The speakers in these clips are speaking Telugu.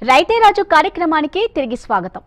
రైతే రాజు కార్యక్రమానికి తిరిగి స్వాగతం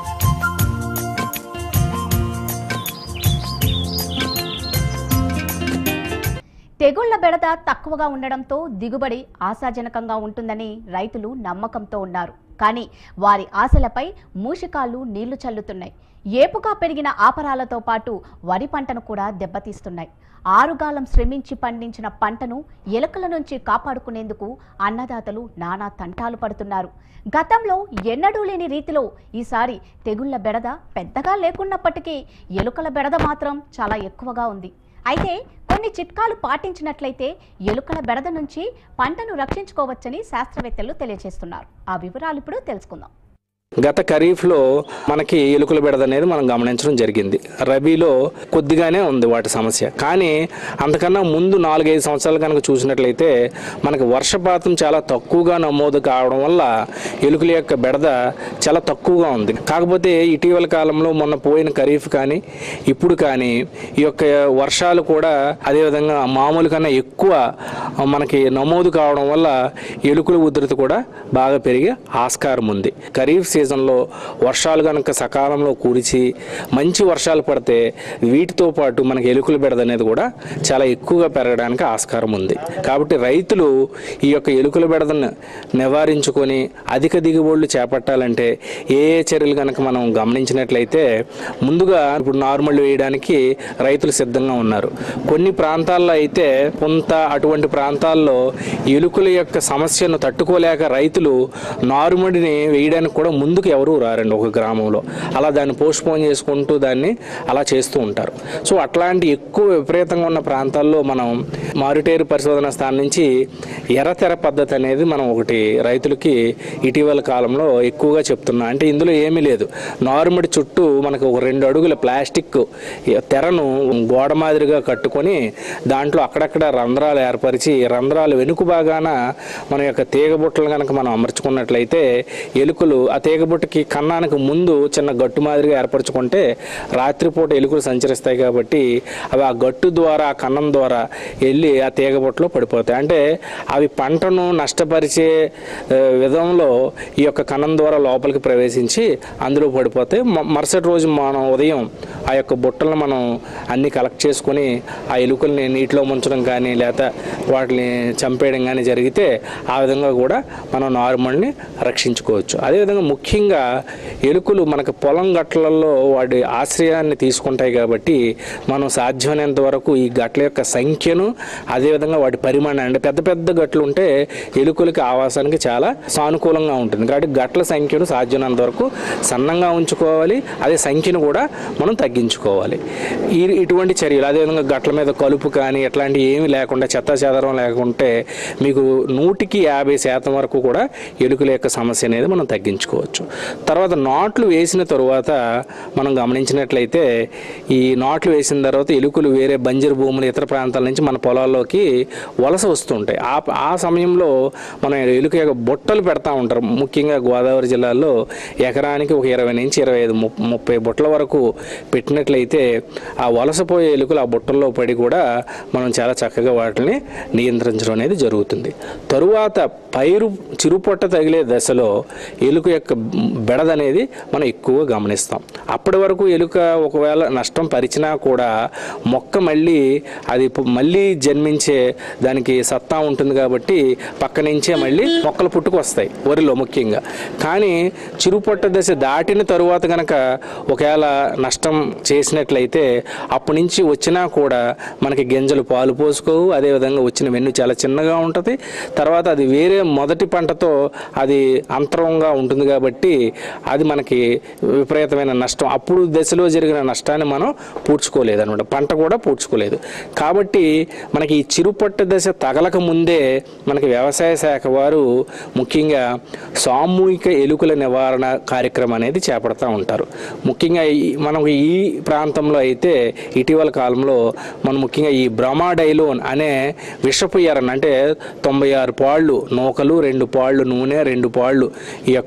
తెగుళ్ల బెడద తక్కువగా ఉండడంతో దిగుబడి ఆశాజనకంగా ఉంటుందని రైతులు నమ్మకంతో ఉన్నారు కానీ వారి ఆశలపై మూషికాలు నీళ్లు చల్లుతున్నాయి ఏపుగా పెరిగిన ఆపరాలతో పాటు వరి పంటను కూడా దెబ్బతీస్తున్నాయి ఆరుగాలం శ్రమించి పండించిన పంటను ఎలుకల నుంచి కాపాడుకునేందుకు అన్నదాతలు నానా తంటాలు పడుతున్నారు గతంలో ఎన్నడూ లేని రీతిలో ఈసారి తెగుళ్ల బెడద పెద్దగా లేకున్నప్పటికీ ఎలుకల బెడద మాత్రం చాలా ఎక్కువగా ఉంది అయితే కొన్ని చిట్కాలు పాటించినట్లయితే ఎలుకల బెడద నుంచి పంటను రక్షించుకోవచ్చని శాస్త్రవేత్తలు తెలియజేస్తున్నారు ఆ వివరాలు ఇప్పుడు తెలుసుకుందాం గత ఖరీఫ్లో మనకి ఎలుకల బెడద అనేది మనం గమనించడం జరిగింది రబీలో కొద్దిగానే ఉంది వాటి సమస్య కానీ అంతకన్నా ముందు నాలుగైదు సంవత్సరాలు కనుక చూసినట్లయితే మనకి వర్షపాతం చాలా తక్కువగా నమోదు కావడం వల్ల ఎలుకల యొక్క బెడద చాలా తక్కువగా ఉంది కాకపోతే ఇటీవల కాలంలో మొన్న పోయిన ఖరీఫ్ కానీ ఇప్పుడు కానీ ఈ యొక్క వర్షాలు కూడా అదేవిధంగా మామూలు కన్నా ఎక్కువ మనకి నమోదు కావడం వల్ల ఎలుకల ఉధృతి కూడా బాగా పెరిగే ఆస్కారం ఉంది ఖరీఫ్ సీజన్లో వర్షాలు కనుక సకాలంలో కురిచి మంచి వర్షాలు పడితే వీటితో పాటు మనకి ఎలుకల బెడద అనేది కూడా చాలా ఎక్కువగా పెరగడానికి ఆస్కారం ఉంది కాబట్టి రైతులు ఈ యొక్క ఎలుకల బెడదను నివారించుకొని అధిక దిగుబడులు చేపట్టాలంటే ఏ ఏ చర్యలు కనుక మనం గమనించినట్లయితే ముందుగా ఇప్పుడు నార్మల్ వేయడానికి రైతులు సిద్ధంగా ఉన్నారు కొన్ని ప్రాంతాల్లో అయితే కొంత అటువంటి ప్రాంతాల్లో ఎలుకల యొక్క సమస్యను తట్టుకోలేక రైతులు నారుమడిని వేయడానికి కూడా ముందుకు ఎవరు రారండి ఒక గ్రామంలో అలా దాన్ని పోస్ట్ పోన్ చేసుకుంటూ దాన్ని అలా చేస్తూ ఉంటారు సో అట్లాంటి ఎక్కువ విపరీతంగా ఉన్న ప్రాంతాల్లో మనం మారుటేరు పరిశోధన స్థానం నుంచి ఎర్రతెర పద్ధతి అనేది మనం ఒకటి రైతులకి ఇటీవల కాలంలో ఎక్కువగా చెప్తున్నాం అంటే ఇందులో ఏమీ లేదు నారుమడి చుట్టూ మనకు ఒక రెండు అడుగుల ప్లాస్టిక్ తెరను గోడ మాదిరిగా కట్టుకొని దాంట్లో అక్కడక్కడ రంధ్రాలు ఏర్పరిచి రంధ్రాలు వెనుక భాగాన మన యొక్క తీగ బుట్టలు కనుక మనం అమర్చుకున్నట్లయితే ఎలుకలు ఆ తీగ బుట్టకి కన్నానికి ముందు చిన్న గట్టు మాదిరిగా ఏర్పరచుకుంటే రాత్రిపూట ఎలుకలు సంచరిస్తాయి కాబట్టి అవి ఆ గట్టు ద్వారా ఆ కన్నం ద్వారా వెళ్ళి ఆ తీగ బుట్టలో పడిపోతాయి అంటే అవి పంటను నష్టపరిచే ఆ, విధంలో ఈ యొక్క కన్నం ద్వారా లోపలికి ప్రవేశించి అందులో పడిపోతాయి మ- మరుసటి రోజు మనం ఉదయం ఆ యొక్క బుట్టలను మనం అన్ని కలెక్ట్ చేసుకొని ఆ ఎలుకల్ని నీటిలో ముంచడం కానీ లేకపోతే వాటిని చంపేయడం కానీ జరిగితే ఆ విధంగా కూడా మనం నార్మల్ని రక్షించుకోవచ్చు అదేవిధంగా ముఖ్యంగా ఎలుకలు మనకు పొలం గట్లలో వాటి ఆశ్రయాన్ని తీసుకుంటాయి కాబట్టి మనం సాధ్యమైనంత వరకు ఈ గట్ల యొక్క సంఖ్యను అదేవిధంగా వాటి పరిమాణాన్ని అంటే పెద్ద పెద్ద గట్లు ఉంటే ఎలుకలకి ఆవాసానికి చాలా సానుకూలంగా ఉంటుంది కాబట్టి గట్ల సంఖ్యను సాధ్యమైనంత వరకు సన్నంగా ఉంచుకోవాలి అదే సంఖ్యను కూడా మనం తగ్గించుకోవాలి ఈ ఇటువంటి చర్యలు అదేవిధంగా గట్ల మీద కలుపు కానీ ఇట్లాంటివి ఏమీ లేకుండా చెత్త చెదరం లేకుంటే మీకు నూటికి యాభై శాతం వరకు కూడా ఎలుకల యొక్క సమస్య అనేది మనం తగ్గించుకోవచ్చు తర్వాత నాట్లు వేసిన తరువాత మనం గమనించినట్లయితే ఈ నాట్లు వేసిన తర్వాత ఎలుకలు వేరే బంజరు భూములు ఇతర ప్రాంతాల నుంచి మన పొలాల్లోకి వలస వస్తుంటాయి ఆ ఆ సమయంలో మనం ఎలుక యొక్క బుట్టలు పెడతా ఉంటారు ముఖ్యంగా గోదావరి జిల్లాలో ఎకరానికి ఒక ఇరవై నుంచి ఇరవై ఐదు ము- ముప్పై బుట్టల వరకు పెట్టినట్లయితే ఆ వలసపోయే ఎలుకలు ఆ బుట్టల్లో పడి కూడా మనం చాలా చక్కగా వాటిని నియంత్రించడం అనేది జరుగుతుంది తరువాత పైరు చిరుపొట్ట తగిలే దశలో ఎలుక యొక్క బెడద అనేది మనం ఎక్కువగా గమనిస్తాం అప్పటి వరకు ఎలుక ఒకవేళ నష్టం పరిచినా కూడా మొక్క మళ్ళీ అది పు- మళ్ళీ జన్మించే దానికి సత్తా ఉంటుంది కాబట్టి పక్క నుంచే మళ్ళీ మొక్కలు పుట్టుకు వస్తాయి వరిలో ముఖ్యంగా కానీ చిరుపొట్ట దశ దాటిన తరువాత కనుక ఒకవేళ నష్టం చేసినట్లయితే అప్పటి నుంచి వచ్చినా కూడా మనకి గింజలు పాలు పోసుకోవు అదేవిధంగా వచ్చిన వెన్ను చాలా చిన్నగా ఉంటుంది తర్వాత అది వేరే మొదటి పంటతో అది అంతరంగా ఉంటుంది కాబట్టి అది మనకి విపరీతమైన నష్టం అప్పుడు దశలో జరిగిన నష్టాన్ని మనం పూడ్చుకోలేదు అనమాట పంట కూడా పూడ్చుకోలేదు కాబట్టి మనకి ఈ చిరుపట్ట దశ తగలక ముందే మనకి వ్యవసాయ శాఖ వారు ముఖ్యంగా సామూహిక ఎలుకల నివారణ కార్యక్రమం అనేది చేపడతా ఉంటారు ముఖ్యంగా ఈ- మనకు ఈ ప్రాంతంలో అయితే ఇటీవల కాలంలో మనం ముఖ్యంగా ఈ బ్రమాడైలోన్ అనే విషపు ఎరన్ అంటే తొంభై ఆరు పాళ్ళు నూకలు రెండు పాళ్ళు నూనె రెండు పాళ్ళు ఈ యొక్క విషం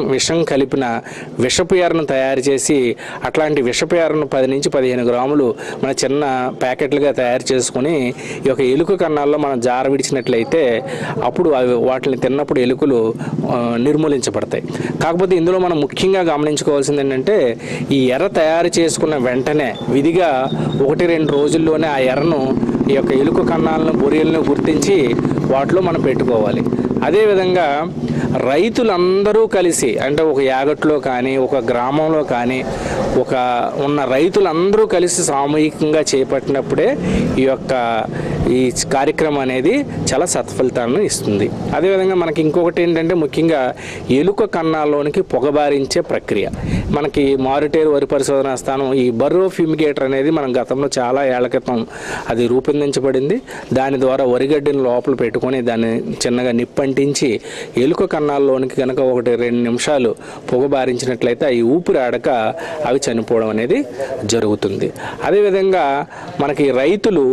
విషం కలిపిన విషపు ఎరను తయారు చేసి అట్లాంటి విషపు ఎరను పది నుంచి పదిహేను గ్రాములు మన చిన్న ప్యాకెట్లుగా తయారు చేసుకొని ఈ యొక్క ఎలుక కన్నాల్లో మనం జార విడిచినట్లయితే అప్పుడు అవి వాటిని తిన్నప్పుడు ఎలుకలు ఆ, నిర్మూలించబడతాయి కాకపోతే ఇందులో మనం ముఖ్యంగా గమనించుకోవాల్సింది ఏంటంటే ఈ ఎర్ర తయారు చేసుకున్న వెంటనే విధిగా ఒకటి రెండు రోజుల్లోనే ఆ ఎర్రను ఈ యొక్క ఎలుక కన్నాలను బొరియలను గుర్తించి వాటిలో మనం పెట్టుకోవాలి అదేవిధంగా రైతులందరూ కలిసి అంటే ఒక యాగట్లో కానీ ఒక గ్రామంలో కానీ ఒక ఉన్న రైతులందరూ కలిసి సామూహికంగా చేపట్టినప్పుడే ఈ యొక్క ఈ కార్యక్రమం అనేది చాలా సత్ఫలితాలను ఇస్తుంది అదేవిధంగా మనకి ఇంకొకటి ఏంటంటే ముఖ్యంగా ఎలుక కన్నాల్లోనికి పొగబారించే ప్రక్రియ మనకి మారుటేరు వరి పరిశోధనా స్థానం ఈ బర్రో ఫ్యూమిగేటర్ అనేది మనం గతంలో చాలా ఏళ్ల క్రితం అది రూపొందించబడింది దాని ద్వారా వరిగడ్డిని లోపల పెట్టుకొని దాన్ని చిన్నగా నిప్పంటించి ఎలుక కన్నాల్లోనికి కనుక ఒకటి రెండు నిమిషాలు పొగబారించినట్లయితే ఈ ఊపిరి ఆడక అవి చనిపోవడం అనేది జరుగుతుంది అదేవిధంగా మనకి రైతులు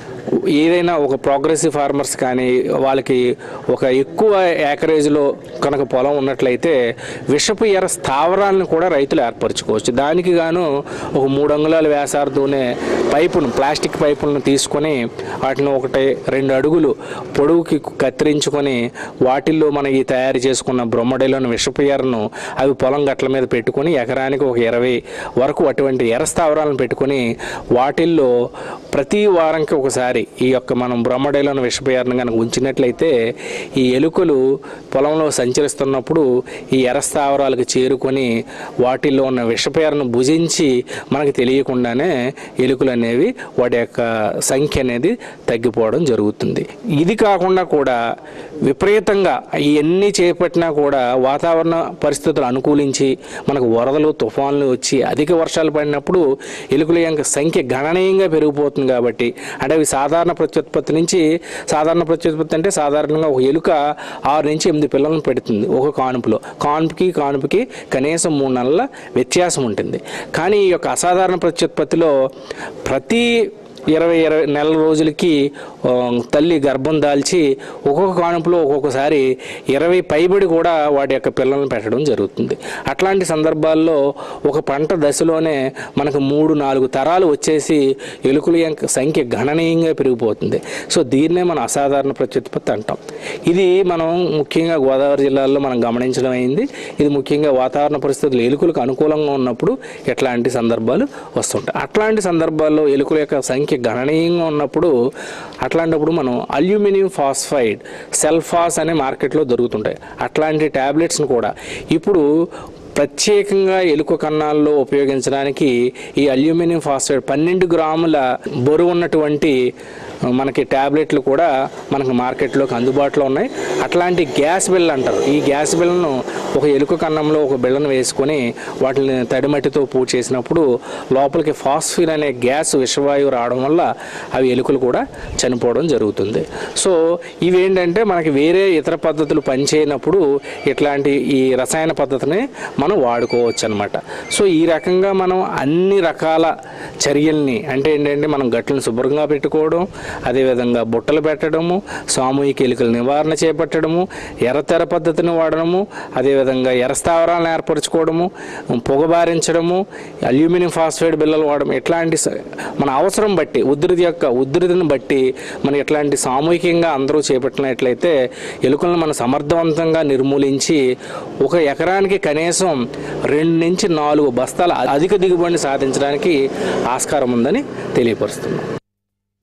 ఏదైనా ఒక ప్రోగ్రెసివ్ ఫార్మర్స్ కానీ వాళ్ళకి ఒక ఎక్కువ ఏకరేజ్లో కనుక పొలం ఉన్నట్లయితే విషపు ఎర స్థావరాలను కూడా రైతులు ఏర్పరచుకోవచ్చు దానికి గాను ఒక మూడు అంగుళాల వ్యాసార్థంనే పైపును ప్లాస్టిక్ పైపులను తీసుకొని వాటిని ఒకటి రెండు అడుగులు పొడవుకి కత్తిరించుకొని వాటిల్లో మనం ఈ తయారు చేసుకున్న బ్రొమ్మడిలోని విషపు ఎరను అవి పొలం గట్ల మీద పెట్టుకొని ఎకరానికి ఒక ఇరవై వరకు అటువంటి ఎర స్థావరాలను పెట్టుకొని వాటిల్లో ప్రతి వారంకి ఒకసారి ఈ యొక్క మనం బ్రహ్మడేలోని విషపేరను కనుక ఉంచినట్లయితే ఈ ఎలుకలు పొలంలో సంచరిస్తున్నప్పుడు ఈ ఎర స్థావరాలకు చేరుకొని వాటిల్లో ఉన్న విషపేరను భుజించి మనకి తెలియకుండానే ఎలుకలు అనేవి వాటి యొక్క సంఖ్య అనేది తగ్గిపోవడం జరుగుతుంది ఇది కాకుండా కూడా విపరీతంగా ఇవన్నీ చేపట్టినా కూడా వాతావరణ పరిస్థితులు అనుకూలించి మనకు వరదలు తుఫాన్లు వచ్చి అధిక వర్షాలు పడినప్పుడు ఎలుకల యొక్క సంఖ్య గణనీయంగా పెరిగిపోతుంది కాబట్టి అంటే అవి సాధారణ ప్రత్యుత్పత్తి నుంచి సాధారణ ప్రత్యుత్పత్తి అంటే సాధారణంగా ఒక ఎలుక ఆరు నుంచి ఎనిమిది పిల్లలను పెడుతుంది ఒక కానుపులో కానుపుకి కానుపుకి కనీసం మూడు నెలల వ్యత్యాసం ఉంటుంది కానీ ఈ యొక్క అసాధారణ ప్రత్యుత్పత్తిలో ప్రతి ఇరవై ఇరవై నెల రోజులకి ఆ, తల్లి గర్భం దాల్చి ఒక్కొక్క కానుపులో ఒక్కొక్కసారి ఇరవై పైబడి కూడా వాటి యొక్క పిల్లలను పెట్టడం జరుగుతుంది అట్లాంటి సందర్భాల్లో ఒక పంట దశలోనే మనకు మూడు నాలుగు తరాలు వచ్చేసి ఎలుకల యొక్క సంఖ్య గణనీయంగా పెరిగిపోతుంది సో దీన్నే మనం అసాధారణ ప్రత్యుత్పత్తి అంటాం ఇది మనం ముఖ్యంగా గోదావరి జిల్లాలో మనం గమనించడం అయింది ఇది ముఖ్యంగా వాతావరణ పరిస్థితులు ఎలుకలకు అనుకూలంగా ఉన్నప్పుడు ఇట్లాంటి సందర్భాలు వస్తుంటాయి అట్లాంటి సందర్భాల్లో ఎలుకల యొక్క సంఖ్య గణనీయంగా ఉన్నప్పుడు అట్లాంటప్పుడు మనం అల్యూమినియం ఫాస్ఫైడ్ సెల్ఫాస్ అనే మార్కెట్లో దొరుకుతుంటాయి అట్లాంటి ట్యాబ్లెట్స్ని కూడా ఇప్పుడు ప్రత్యేకంగా ఎలుక కన్నాల్లో ఉపయోగించడానికి ఈ అల్యూమినియం ఫాస్ఫైడ్ పన్నెండు గ్రాముల బరువు ఉన్నటువంటి మనకి ట్యాబ్లెట్లు కూడా మనకు మార్కెట్లోకి అందుబాటులో ఉన్నాయి అట్లాంటి గ్యాస్ బిల్ అంటారు ఈ గ్యాస్ బిల్లను ఒక ఎలుక కన్నంలో ఒక బిళ్ళను వేసుకొని వాటిని తడిమట్టితో పూజ చేసినప్పుడు లోపలికి ఫాస్ఫిన్ అనే గ్యాస్ విషవాయువు రావడం వల్ల అవి ఎలుకలు కూడా చనిపోవడం జరుగుతుంది సో ఇవేంటంటే మనకి వేరే ఇతర పద్ధతులు పనిచేయనప్పుడు ఇట్లాంటి ఈ రసాయన పద్ధతిని మనం వాడుకోవచ్చు అనమాట సో ఈ రకంగా మనం అన్ని రకాల చర్యల్ని అంటే ఏంటంటే మనం గట్లను శుభ్రంగా పెట్టుకోవడం అదేవిధంగా బుట్టలు పెట్టడము సామూహిక ఎలుకల నివారణ చేపట్టడము ఎర్రతెర పద్ధతిని వాడడము అదేవిధంగా ఎర్ర స్థావరాలను ఏర్పరచుకోవడము పొగబారించడము అల్యూమినియం ఫాస్ఫైడ్ బిల్లలు వాడడం ఇట్లాంటి స- మన అవసరం బట్టి ఉధృతి యొక్క ఉధృతిని బట్టి మనం ఇట్లాంటి సామూహికంగా అందరూ చేపట్టినట్లయితే ఎలుకలను మనం సమర్థవంతంగా నిర్మూలించి ఒక ఎకరానికి కనీసం రెండు నుంచి నాలుగు బస్తాల అధిక దిగుబడిని సాధించడానికి ఆస్కారం ఉందని తెలియపరుస్తున్నాం